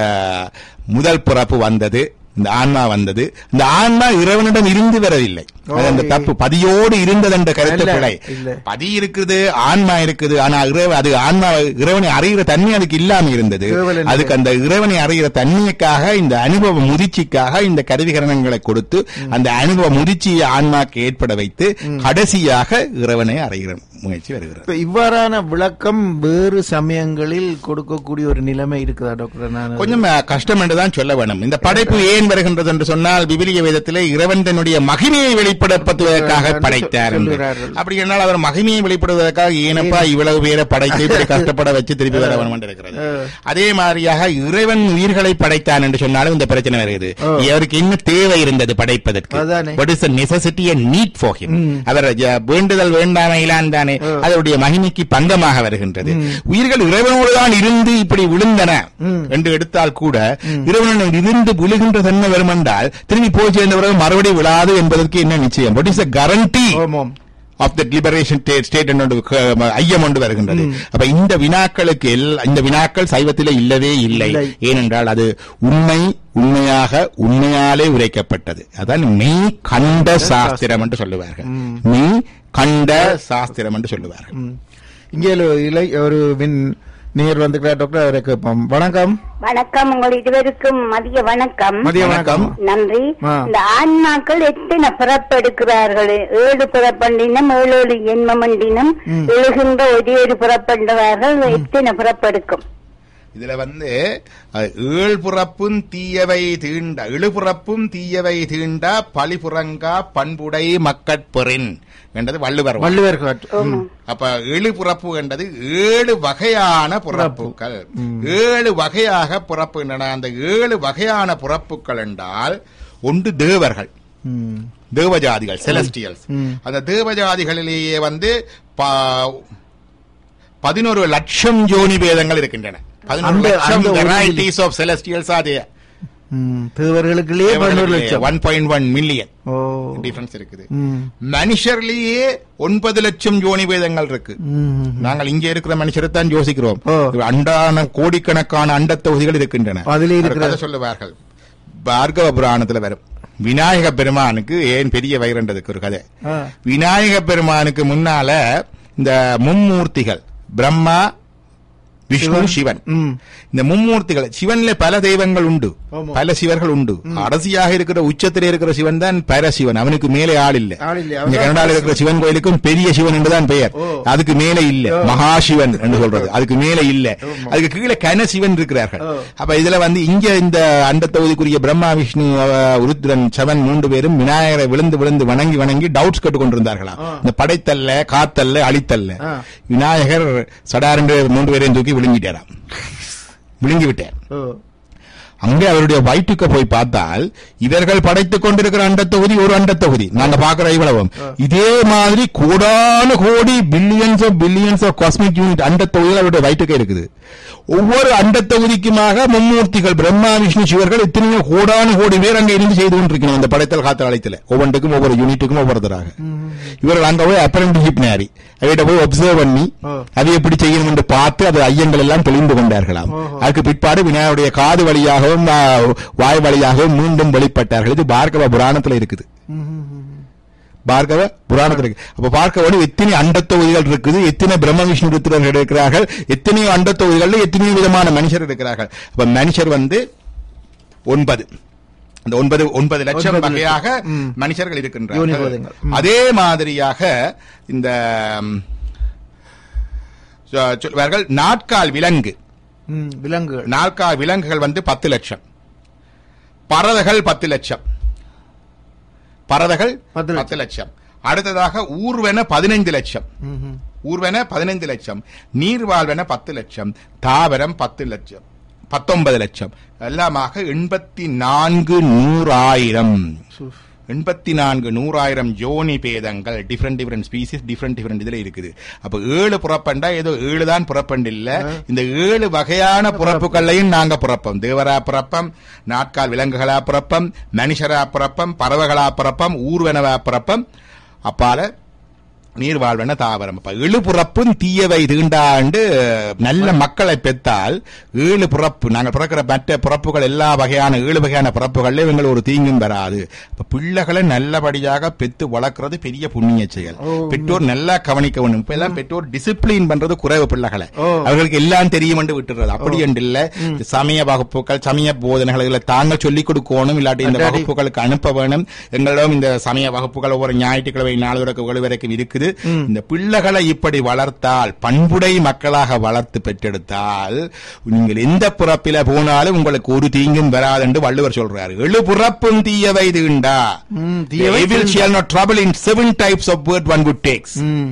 முதல் பிறப்பு வந்தது இந்த ஆன்மா வந்தது இந்த ஆன்மா இறைவனிடம் இருந்து வரவில்லை அது அந்த தப்பு பதியோடு இருந்தது என்ற கருத்து இல்ல, பிழை இல்ல. பதி இருக்குது ஆன்மா இருக்குது ஆனா இறைவ அது ஆன்மா இறைவனை அறிகிற தன்மை அதுக்கு இல்லாம இருந்தது கேவலம் அதுக்கு அந்த இறைவனை அறிகிற தன்மைக்காக இந்த அனுபவ முதிர்ச்சிக்காக இந்த கருவிகரணங்களை கொடுத்து அந்த அனுபவ முதிர்ச்சியை ஆன்மாக்கு ஏற்பட வைத்து கடைசியாக இறைவனை அறிகிற முயற்சி வருகிறது இப்ப இவ்வாறான விளக்கம் வேறு சமயங்களில் கொடுக்கக்கூடிய ஒரு நிலைமை இருக்குதா டாக்டர் நான் கொஞ்சம் அஹ், கஷ்டம் என்றுதான் சொல்ல வேணும் இந்த படைப்பு ஏன் வருகின்றது என்று சொன்னால் விவிலிய வேதத்திலே இறைவன் தன்னுடைய மகிமையை வெளிப்படுத்துவதற்காக என்று படைத்தார் என்று. சொல்லுகிறார்கள். அப்படி என்றால் அவர் மகிமையை வெளிப்படுவதற்காக ஏனப்பா இவ்வளவு பேரை படைத்து இப்படி கஷ்டப்பட வச்சு திருப்பி வர வேணும் என்று இருக்கிறது அதே மாதிரியாக இறைவன் உயிர்களை படைத்தான் என்று சொன்னாலும் இந்த பிரச்சனை வருகிறது அவருக்கு என்ன தேவை இருந்தது படைப்பதற்கு அதானே. what is the necessity and need for him அவர் ஜ- வேண்டுதல் வேண்டாமையிலான் தானே அதனுடைய மகிமைக்கு பங்கமாக வருகின்றது உயிர்கள் இறைவனோடு தான் இருந்து இப்படி விழுந்தன என்று எடுத்தால் கூட இறைவனிடம் இருந்து விழுகின்ற தன்மை வரும் என்றால் திரும்பி போய் சேர்ந்த பிறகு மறுபடியும் விழாது என்பதற்கு என்ன நிச்சயம் what is the guarantee ஓமோம் ஆஃப் த லிபரேஷன் ஸ்டேட் என்று ஐயம் ஒன்று வருகின்றது அப்ப இந்த வினாக்களுக்கு எல்லா- இந்த வினாக்கள் சைவத்திலே இல்லவே இல்லை இல்லை. ஏனென்றால் அது உண்மை உண்மையாக உண்மையாலே உரைக்கப்பட்டது அதான் மெய் கண்ட சாஸ்திரம் என்று சொல்லுவார்கள் மெய் கண்ட சாஸ்திரம் என்று சொல்லுவார்கள் ம். இங்கே ஒரு இலை ஒரு வின் நீர் வந்துக்கிறார் டாக்டர் அவரை கேட்போம் வணக்கம் வணக்கம் உங்கள் இருவருக்கும் மதிய வணக்கம் மதிய வணக்கம் நன்றி ஆ. இந்த ஆன்மாக்கள் எத்தனை பிறப்பெடுக்கிறார்கள் ஏழு பிறப்பண்டினம் ஏழு ஏழு எண்மமண்டினம் எழுகின்ற ஒரே ஒரு பிறப்பண்டவர்கள் எத்தனை பிறப்பெடுக்கும் இதுல வந்து அஹ், ஏழ் புறப்பும் தீயவை தீண்ட இழுபுறப்பும் தீயவை தீண்டா பழிபுறங்கா பண்புடை மக்கட்பெறின் என்றது வள்ளுவர் வாக்கு. வள்ளுவர் காட்டு ம். அப்ப ஏழு புறப்பு என்றது ஏழு வகையான புறப்புகள் ஏழு வகையாக புறப்புகின்றன அந்த ஏழு வகையான புறப்புகள் என்றால் ஒன்று தேவர்கள் ம். தேவஜாதிகள் செலஸ்டியல்ஸ் ம். அந்த தேவஜாதிகளிலேயே வந்து ப- பதினோரு லட்சம் ஜோனி பேதங்கள் இருக்கின்றன பதினோரு அந்த- லட்சம் அந்த ஒரு வெரைட்டிஸ் ஆஃப் செலஸ்டியல்ஸ் அது ம். தேவர்களுக்குள்ளேயே பதினோரு லட்சம் ஒன் பாயிண்ட் ஒன் மில்லியன் ஓ டிஃபரன்ஸ் இருக்குது ம். மனுஷர்லயே ஒன்பது லட்சம் ஜோனி பேதங்கள் இருக்கு ம். நாங்கள் இங்கே இருக்கிற மனுஷரை தான் யோசிக்கிறோம் ஓ. அண்டான கோடிக்கணக்கான அண்ட தொகுதிகள் இருக்கின்றன அதிலே ஒரு இருக்கிற- கதை சொல்லுவார்கள் பார்கவ புராணத்துல வரும் விநாயக பெருமானுக்கு ஏன் பெரிய வயிறன்றதுக்கு ஒரு கதை ஆ. விநாயக பெருமானுக்கு முன்னால இந்த மும்மூர்த்திகள் பிரம்மா விஷ்ணு சிவன் ம். இந்த மும்மூர்த்திகள் சிவன்ல பல தெய்வங்கள் உண்டு ஆமா. பல சிவர்கள் உண்டு அரசியாக இருக்கிற உச்சத்திலே இருக்கிற சிவன் தான் பரசிவன் அவனுக்கு மேலே ஆள் இல்ல ஆள் இல்ல, இங்க அவன்தான் கனடால இருக்கிற சிவன் கோயிலுக்கும் பெரிய சிவன் என்றுதான் பெயர் ஓ. அதுக்கு மேலே இல்ல ஓ. மகாசிவன் என்று சொல்றது அதுக்கு மேலே இல்ல ஆமா. அதுக்கு கீழே கன சிவன் இருக்கிறார்கள் ஓ. அப்ப இதுல வந்து இங்க இந்த அந்த தொகுதிக்குரிய பிரம்மா விஷ்ணு அவ- உருத்திரன் சவன் மூன்று பேரும் விநாயகரை விழுந்து விழுந்து வணங்கி வணங்கி டவுட்ஸ் கேட்டுக் கொண்டிருந்தார்களாம் ஆ. இந்த படைத்தல்ல காத்தல்ல அழித்தல்ல ஆ. விநாயகர் சடாரென்று மூன்று பேரையும் தூக்கி விழுங்கிட்டாராம் விழுங்கி விட்டார் ஓ. அங்கே அவருடைய வயிற்றுக்கு போய் பார்த்தால் இவர்கள் படைத்துக் கொண்டிருக்கிற அண்ட தொகுதி ஒரு அண்ட தொகுதி நாங்க பாக்குற இவ்வளவும் இதே மாதிரி கோடானு கோடி billions of billions of cosmic unit அண்ட தொகுதிகள் அவருடைய வயிற்றுக்கு இருக்குது ஒவ்வொரு அண்ட தொகுதிக்குமாக மும்மூர்த்திகள் பிரம்மா விஷ்ணு சிவர்கள் எத்தனையோ கோடானு கோடி பேர் அங்க இருந்து செய்து கொண்டிருக்கணும் அந்த படைத்தல் காத்தல் அழைத்துல ஒவ்வொன்றுக்கும் ஒவ்வொரு யூனிட்டுக்கும் ஒவ்வொருத்தராக இவர்கள் அங்க போய் அப்ரண்டிஷிப் நேரி அவைகிட்ட போய் ஒப்சர்வ் பண்ணி ஓ. அதை எப்படி செய்யணும் என்று பார்த்து அது ஐயங்கள் எல்லாம் தெளிந்து கொண்டார்களாம் ஓஹோ. அதுக்கு பிற்பாடு விநாயகருடைய காது வழியாகவும் ஆ, வாய் வழியாகவும் மீண்டும் வெளிப்பட்டார்கள் இது பார்கவ புராணத்துல இருக்குது ம், ம், ம். பார்கவ புராணத்துல இருக்கு அப்ப பார்க்கவோடு எத்தனை அண்டத் தொகுதிகள் இருக்குது எத்தனை பிரம்ம விஷ்ணு ருத்திரர்கள் இருக்கிறார்கள் எத்தனையோ அண்டத் தொகுதிகள்ல எத்தனையோ விதமான மனுஷர் இருக்கிறார்கள் அப்ப மனுஷர் வந்து ஒன்பது அந்த ஒன்பது ஒன்பது லட்சம் ஒன்பது வகையாக லட்சம். ம். மனுஷர்கள் இருக்கின்றார்கள் யோனிபோதங்கள். ம். அதே மாதிரியாக இந்த ம், சொ- சொல்வார்கள் நாட்கால் விலங்கு ம். விலங்குகள் நாற்கால் விலங்குகள் வந்து பத்து லட்சம் பறவைகள் பத்து லட்சம் பறவைகள் பத்து லட்சம். பத்து லட்சம் அடுத்ததாக ஊர்வன பதினைந்து லட்சம் ம், ம். ஊர்வன பதினைந்து லட்சம் நீர்வாழ்வன பத்து லட்சம் தாவரம் பத்து லட்சம் பத்தொன்பது லட்சம் எல்லாமாக எண்பத்தி நான்கு நூறாயிரம் சுஃப். எண்பத்தி நான்கு நூறாயிரம் ஜோனி பேதங்கள் different different species different different இதுல இருக்குது அப்ப ஏழு புறப்பண்டா ஏதோ ஏழு தான் புறப்பண்டு இல்ல இந்த ஏழு வகையான புறப்புகள்லையும் நாங்க புறப்போம் தேவரா புறப்பம் நாட்கால் விலங்குகளா புறப்பம் மனுஷரா புறப்பம் பறவைகளா புறப்பம் ஊர்வனவா புறப்பம் அப்பால நீர்வாழ்வன தாவரம் அப்ப ஏழு புறப்பும் தீயவை தீண்டாண்டு நல்ல மக்களை பெற்றால் ஏழு புறப்பு நாங்கள் பிறக்கிற மற்ற புறப்புகள் எல்லா வகையான ஏழு வகையான புறப்புகள்ல இவங்க ஒரு தீங்கும் வராது அப்ப பிள்ளைகளை நல்லபடியாக பெத்து வளர்க்கறது பெரிய புண்ணிய செயல் பெற்றோர் நல்லா கவனிக்க வேண்டும் இப்ப எல்லாம் பெற்றோர் டிசிப்ளின் பண்றது குறைவு பிள்ளைகளை ஓ. அவர்களுக்கு எல்லாம் தெரியும் என்று விட்டுறது அப்படி என்று இல்ல இந்த சமய வகுப்புகள் சமய போதனைகள் இதுல தாங்க சொல்லிக் கொடுக்கணும் இல்லாட்டி இந்த அடாடி. வகுப்புகளுக்கு அனுப்ப வேணும் எங்களிடம் இந்த சமய வகுப்புகள் ஒவ்வொரு ஞாயிற்றுக்கிழமை நாலு வரைக்கும் வரைக்கும் இருக்குது இந்த பிள்ளைகளை இப்படி வளர்த்தால் பண்புடை மக்களாக வளர்த்து பெற்றெடுத்தால் நீங்கள் எந்த புறப்பில போனாலும் உங்களுக்கு ஒரு தீங்கும் வராது என்று வள்ளுவர் சொல்றாரு எழு புறப்பும் தீயவை தீண்டா ம், தீயவை The evil shall not trouble in seven types of word one would takes ம்.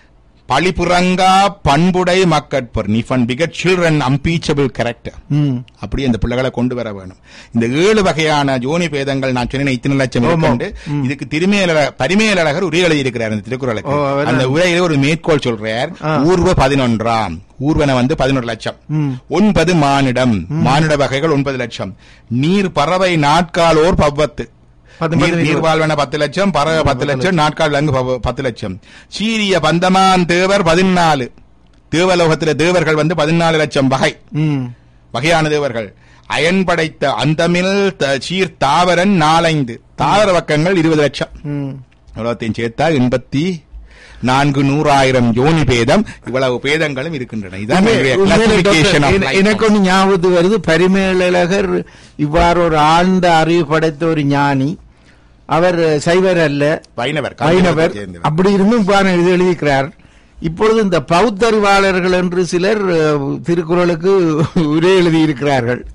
பழிபுறங்கா பண்புடை மக்கட்பர் if one begot children unimpeachable character ம். அப்படி அந்த பிள்ளைகளை கொண்டு வர வேணும் இந்த ஏழு வகையான ஜோனி பேதங்கள் நான் சொன்னேன் இத்தனை லட்சம் ஆமா. இருக்குண்டு இதுக்கு திருமேல பரிமேலழகர் உரை எழுதியிருக்கிறார் இந்த திருக்குறளுக்கு ஓ, அவர் அந்த உரையில ஒரு மேற்கோள் சொல்றார் ஆ. ஊர்வ பதினொன்றாம் ஊர்வன வந்து பதினொரு லட்சம் ம். ஒன்பது மானிடம் மானிட வகைகள் ஒன்பது லட்சம் நீர் பறவை நாட்காலோர் பவ்வத்து பத்து- நீர் பத்து- நீர்வாழ்வன பத்து லட்சம் பறவை பத்து லட்சம் நாட்கால் விலங்கு பவ- பத்து லட்சம் சீரிய பந்தமான் தேவர் பதினாலு தேவலோகத்தில தேவர்கள் வந்து பதினாலு லட்சம் வகை ம். வகையான தேவர்கள் அயன் படைத்த அந்தமில் த- சீர் தாவரன் நாலைந்து தாவர வக்கங்கள் இருபது லட்சம் ம். இவ்வளத்தையும் சேர்த்தா எண்பத்தி நான்கு நூறாயிரம் ஜோனி பேதம் இவ்வளவு பேதங்களும் இருக்கின்றன இதுதான் உண்மையிலே கிளாசிபிகேஷன் டாக்டர், என- எனக்கு ஒண்ணு ஞாபகத்துக்கு வருது பரிமேலழகர் இவ்வாறு ஒரு ஆழ்ந்த அறிவு படைத்த ஒரு ஞானி அவர் சைவர் அல்ல வைணவர் வைணவர் சேர்ந்தவர். அப்படி இருந்தும் பாருங்க இது எழுதியிருக்கிறார் இப்பொழுது இந்த பௌத்தறிவாளர்கள் என்று சிலர் அஹ், திருக்குறளுக்கு உரை எழுதியிருக்கிறார்கள்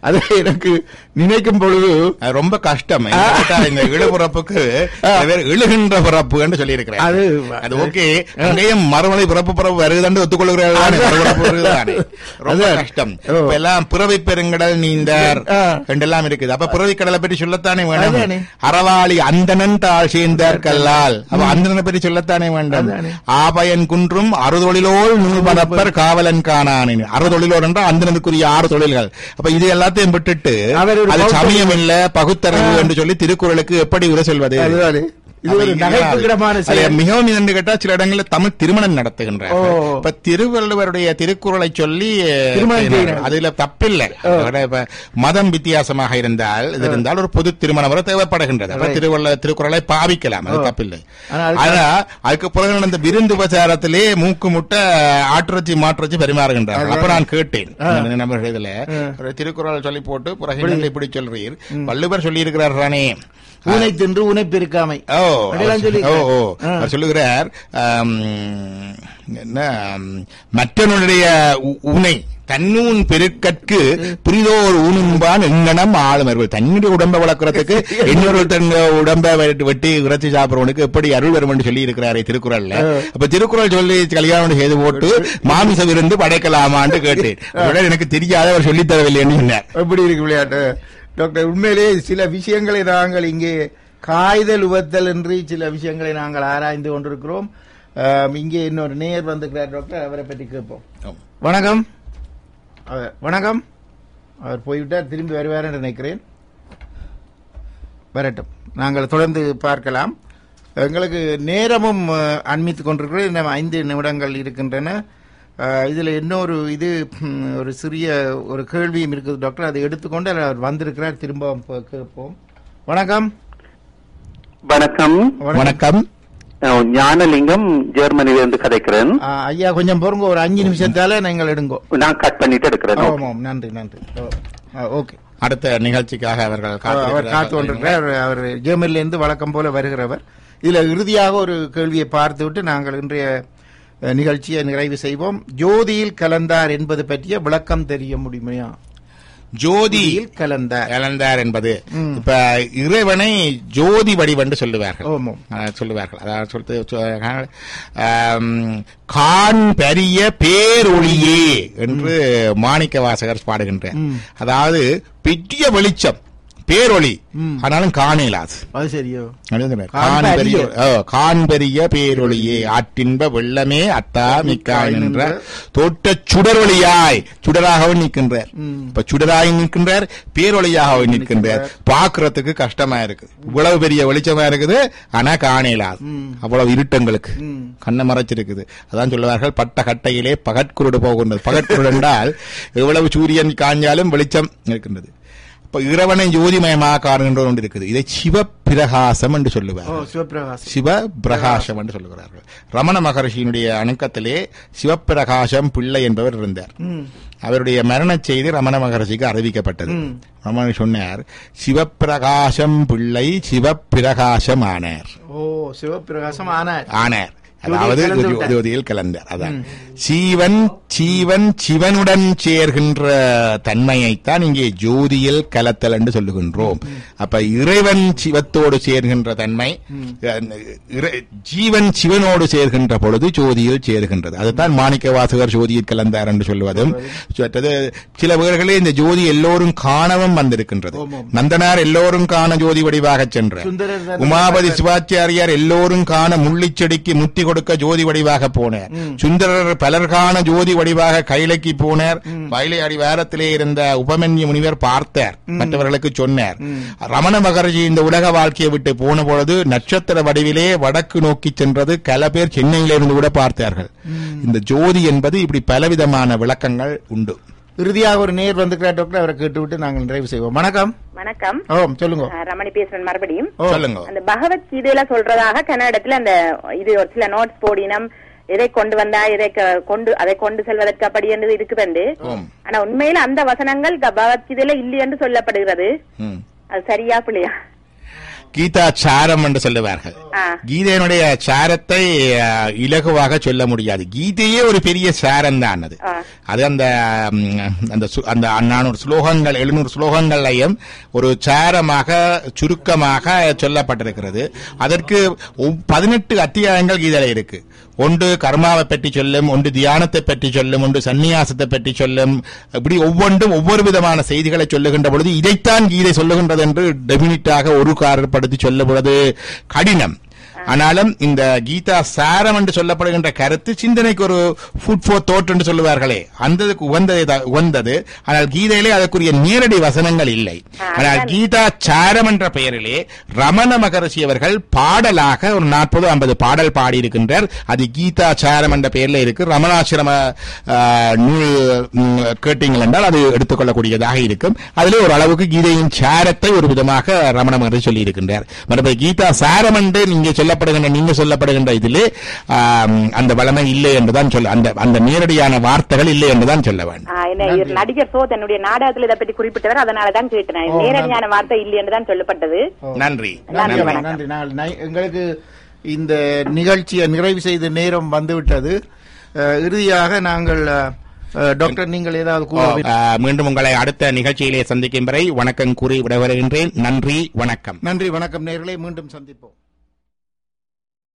அது எனக்கு நினைக்கும் பொழுது அது ரொம்ப கஷ்டம் என்ன கேட்டா, இந்த இழுபிறப்புக்கு சில பேர் இழுகின்ற பிறப்பு என்று சொல்லி இருக்கிறேன் அது அது ஓகே அங்கேயும் மறுமலை பிறப்பு பிறப்பு வருதுன்னு ஒத்துக்கொள்கிறார்கள் பிறப்பு வருதுதானே ரொம்ப அதான். கஷ்டம் ஓ. இப்ப எல்லாம் பிறவை பெருங்கடல் நீந்தார் ஆ. ரெண்டெல்லாம் இருக்குது அப்ப பிறவி கடலை பற்றி சொல்லத்தானே வேணும் அதானே. அறவாளி அந்தணன் தாழ் சேர்ந்தார் கல்லால் அப்ப அந்தணனை பற்றி சொல்லத்தானே வேண்டும் அதானே. ஆபயன் குன்றும் அறுதொழிலோல் நூல் பரப்பர் காவலன் காணானின் அறுதொழிலோர் என்றால் அந்தனதுக்குரிய ஆறு தொழில்கள் அப்ப இது எல்லாத்தையும் விட்டுட்டு அவர் ஒரு அது பௌத்த- சமயம் இல்ல பகுத்தறிவு என்று சொல்லி திருக்குறளுக்கு எப்படி உரை சொல்வது அதுதானே. இது ஒரு அப்ப நகைப்புக்கிடமான அதுல செயல். மிகவும் என்று கேட்டா சில இடங்களில் தமிழ் திருமணம் நடத்துகின்றார் ஓ. இப்ப திருவள்ளுவருடைய திருக்குறளை சொல்லி திருமணம் செய்யணும். செய்யணும். அதுல தப்பில்லை அதோட இப்ப மதம் வித்தியாசமாக இருந்தால் இது இருந்தால் ஒரு பொது திருமணம் வர தேவைப்படுகின்றது அப்ப Right. திருவள்ளுவர் திருக்குறளை பாவிக்கலாம் அது தப்பில்லை ஆனா அதுக்கு- ஆனா அதுக்கு பிறகு நடந்த விருந்து உபச்சாரத்திலே மூக்கு முட்டை ஆட்டுறச்சி மாற்றுறச்சி பரிமாறுகின்றார் அப்ப நான் கேட்டேன் நம்ம இதுல ஒரு திருக்குறள் சொல்லி போட்டு பிறகு என்னங்க இப்படி சொல்றீர் வள்ளுவர் சொல்லி இருக்கிறார் தானே ஊனை தின்று ஊனை பெருக்காமை ஓ அப்படியெல்லாம் சொல்லி ஓ ஓ அவர் சொல்லுகிறார் ஆம், என்ன ஆம், மற்றவனுடைய உ- உனை தன்னூன் பெருக்கற்கு புரிதோர் ஊனும்பான் எங்கனம் ஆளுமர்கள் தன்னுடைய உடம்பை வளர்க்கறதுக்கு இன்னொரு தன் உடம்பை வெட்டி- வெட்டி இறைச்சி சாப்பிடுறவனுக்கு எப்படி அருள் வரும் என்று சொல்லி இருக்கிறாரே திருக்குறள்ல அப்ப திருக்குறள் சொல்லி கல்யாணம் செய்து போட்டு மாமிச விருந்து படைக்கலாமான்னு கேட்டேன் உடனே எனக்கு தெரியாத அவர் சொல்லித் தரவில்லைன்னு சொன்னார் எப்படி இருக்கு விளையாட்டு டாக்டர் உண்மையிலே சில விஷயங்களை நாங்கள் இங்கே காய்தல் உவத்தல் என்று சில விஷயங்களை நாங்கள் ஆராய்ந்து கொண்டிருக்கிறோம் ஆம், இங்கே இன்னொரு நேர் வந்திருக்கிறார் டாக்டர் அவரை பற்றி கேட்போம் ஆம். வணக்கம் அவர் வணக்கம் அவர் போய்விட்டார் திரும்பி வருவார் என்று நினைக்கிறேன் வரட்டும் நாங்கள் தொடர்ந்து பார்க்கலாம் எங்களுக்கு நேரமும் அஹ், அண்மித்துக் கொண்டிருக்கிறோம் இன்னும் ஐந்து நிமிடங்கள் இருக்கின்றன அஹ், இதுல இன்னொரு இது ம், ஒரு சிறிய ஒரு கேள்வியும் இருக்குது டாக்டர் அதை எடுத்துக்கொண்டு அவர் வந்திருக்கிறார் திரும்ப ப- கேட்போம் வணக்கம் வணக்கம் வணக்கம் அஹ் ஞானலிங்கம் ஜெர்மனிலிருந்து கதைக்கிறேன் அஹ், ஐயா கொஞ்சம் பொறுங்க ஒரு அஞ்சு நிமிஷத்தால நீங்கள் எடுங்கோ நான் கட் பண்ணிட்டு எடுக்கிறேன் ஆமாம் நன்றி நன்றி ஓ, அஹ், ஓகே அடுத்த நிகழ்ச்சிக்காக அவர்கள் அவர் காத்திருக்கிறார்கள். காத்து கொண்டிருக்கிறார் அவர் ஜெர்மனில இருந்து வழக்கம் போல வருகிறவர் இதுல இறுதியாக ஒரு கேள்வியை பார்த்துவிட்டு நாங்கள் இன்றைய அஹ், நிகழ்ச்சியை நிறைவு செய்வோம் ஜோதியில் கலந்தார் என்பது பற்றிய விளக்கம் தெரிய முடியுமையா ஜோதி ஜோதியில் கலந்தார் கலந்தார் என்பது ம். இப்ப இறைவனை ஜோதி வடிவென்று சொல்லுவார்கள் ஆமாம். அஹ் சொல்லுவார்கள் அதாவது சொல்லிட்டு சொ- ஆம், கான் பெரிய பேரொளியே என்று மாணிக்க வாசகர் பாடுகின்றார் ம். அதாவது பெரிய வெளிச்சம் பேரொளி ம். ஆனாலும் காணலாது அது சரியோ எழுதுகிறார். காண் காண் பெரிய பெரிய. ஓ, காண் பெரிய பேரொளியே ஆற்றின்ப வெள்ளமே அத்தா மிக்காய் நின்ற தோட்ட சுடரொளியாய் சுடராகவும் நிற்கின்றார் ம். இப்ப சுடராய் நிற்கின்றார் பேரொளியாகவும் நிற்கின்றார் பாக்குறதுக்கு கஷ்டமா இருக்கு இவ்வளவு பெரிய வெளிச்சமா இருக்குது ஆனா காணலாது ம். அவ்வளவு இருட்டங்களுக்கு ம். கண்ணை மறைச்சிருக்குது அதான் சொல்லுவார்கள் பட்ட கட்டையிலே பகற்குருடு போகின்றது பகற்குருடு என்றால் எவ்வளவு சூரியன் காஞ்சாலும் வெளிச்சம் இருக்கின்றது இப்ப இறைவனை ஜோதிமயமாக காணுகின்ற ஒன்று இருக்குது இதை சிவப்பிரகாசம் என்று ஓ சொல்லுவார் சிவபிரகாஷ் சிவ பிரகாசம் என்று சொல்லுகிறார்கள் ரமண மகர்ஷியினுடைய அணுக்கத்திலே சிவப்பிரகாசம் பிள்ளை என்பவர் இருந்தார் ம். அவருடைய மரணச் செய்தி ரமண மகர்ஷிக்கு அறிவிக்கப்பட்டது ம். ரமணன் சொன்னார் சிவப்பிரகாசம் பிள்ளை சிவப்பிரகாசம் ஆனார் ஓ சிவபிரகாசம் ஆனார் ஆனார் ஜோதியில் அதாவது கலந்து ஜோ- விட்டார். ஜோதியில் கலந்தார் அதான் சீவன் சீவன் சிவனுடன் சேர்கின்ற தன்மையைத்தான் இங்கே ஜோதியில் கலத்தல் என்று சொல்லுகின்றோம் அப்ப இறைவன் சிவத்தோடு சேர்கின்ற தன்மை அஹ், இறை- ஜீவன் சிவனோடு சேர்கின்ற பொழுது ஜோதியில் சேர்கின்றது அதுதான் மாணிக்க வாசகர் ஜோதியில் கலந்தார் என்று சொல்வதும் மற்றது சில வேளைகளில் இந்த ஜோதி எல்லோரும் காணவும் வந்திருக்கின்றது ஆமாம். நந்தனார் எல்லோரும் காண ஜோதி வடிவாகச் சென்றார் சுந்தரர் தான் உமாபதி சிவாச்சாரியார் எல்லோரும் காண முள்ளிச்செடிக்கு முத்தி கொடுக்க ஜோதி வடிவாக போனார் சுந்தரர் பலர் காண ஜோதி வடிவாக கைலைக்கு போனார் வயலை அடிவாரத்திலே இருந்த உபமன்ய முனிவர் பார்த்தார் மற்றவர்களுக்கு சொன்னார் ரமண மகர்ஜி இந்த உலக வாழ்க்கையை விட்டு போன பொழுது நட்சத்திர வடிவிலே வடக்கு நோக்கி சென்றது பல பேர் சென்னையிலிருந்து கூட பார்த்தார்கள் இந்த ஜோதி என்பது இப்படி பலவிதமான விளக்கங்கள் உண்டு இறுதியாக ஒரு நேர் வந்திருக்கிறார் டாக்டர் அவரை கேட்டுவிட்டு நாங்கள் நிறைவு செய்வோம் வணக்கம் வணக்கம் ஓ சொல்லுங்க அஹ் ரமணி பேசுறேன் மறுபடியும் ஓ. சொல்லுங்க அந்த பகவத்கீதையில சொல்றதாக கன்னடத்துல அந்த இது ஒரு சில நோட்ஸ் போடினம் எதை கொண்டு வந்தா எதை க- கொண்டு அதை கொண்டு செல்வதற்கு அப்படி என்று இருக்குது ஓம். ஆனா உண்மையில அந்த வசனங்கள் க- பகவத்கீதையில இல்லை என்று சொல்லப்படுகிறது ம். அது சரியா பிள்ளையா கீதா சாரம் என்று சொல்லுவார்கள் ஆ. கீதையினுடைய சாரத்தை அஹ், இலகுவாக சொல்ல முடியாது கீதையே ஒரு பெரிய சாரம் தான் அது ஆ. அது அந்த ம், அந்த சு- அந்த நானூறு ஸ்லோகங்கள் எழுநூறு ஸ்லோகங்களையும் ஒரு சாரமாக சுருக்கமாக சொல்லப்பட்டிருக்கிறது அதற்கு ஒவ்- பதினெட்டு அத்தியாயங்கள் கீதையில இருக்கு ஒன்று கர்மாவை பற்றி சொல்லும் ஒன்று தியானத்தை பற்றி சொல்லும் ஒன்று சந்நியாசத்தை பற்றி சொல்லும் இப்படி ஒவ்வொன்றும் ஒவ்வொரு விதமான செய்திகளை சொல்லுகின்ற பொழுது இதைத்தான் கீதை சொல்லுகின்றது என்று டெபினிட்டாக ஒரு காரப்படுத்தி சொல்லுவது கடினம் ஆனாலும் இந்த கீதா சாரம் என்று சொல்லப்படுகின்ற கருத்து சிந்தனைக்கு ஒரு ஃபுட் ஃபோர் தோட் என்று சொல்லுவார்களே அந்த உகந்தது தான் உகந்தது ஆனால் கீதையிலே அதற்குரிய நேரடி வசனங்கள் இல்லை ஆனால் கீதா சாரம் என்ற பெயரிலே ரமண மகரிஷி அவர்கள் பாடலாக ஒரு நாற்பது ஐம்பது பாடல் பாடியிருக்கின்றார் அது கீதா சாரம் என்ற பெயரில் இருக்கு ரமணாசிரம ஆ, நூல் ம், கேட்டீங்கள் என்றால் அது எடுத்துக்கொள்ளக்கூடியதாக இருக்கும் அதிலே ஒரு அளவுக்கு கீதையின் சாரத்தை ஒரு விதமாக ரமண மகரிஷி சொல்லி இருக்கின்றார் மறுபடி கீதா சாரம் என்று நீங்க சொல்லப்படுகின்ற நீங்க சொல்லப்படுகின்ற இதிலே ஆம், அந்த வளமை இல்லை என்றுதான் சொல்ல அந்த அந்த நேரடியான வார்த்தைகள் இல்லை என்றுதான் சொல்ல வேண்டும் ஆ, என்ன இவர் நடிகர் சோ தன்னுடைய நாடகத்தில் இதை பற்றி குறிப்பிட்டவர் அதனாலதான் கேட்டேன் ஓ, நேரடியான வார்த்தை இல்லை என்றுதான் சொல்லப்பட்டது நன்றி நன்றி நன்றி, வணக்கம். நன்றி நாங்கள் நை- எங்களுக்கு இந்த நிகழ்ச்சியை நிறைவு செய்த நேரம் வந்துவிட்டது அஹ், இறுதியாக நாங்கள் அஹ், அஹ், டாக்டர் நீங்கள் ஏதாவது கூற விரும்ப- ஆ, மீண்டும் உங்களை அடுத்த நிகழ்ச்சியிலே சந்திக்கும் வரை வணக்கம் கூறி விடைபெறுகின்றேன் நன்றி வணக்கம் நன்றி வணக்கம் நேர்களே மீண்டும் சந்திப்போம்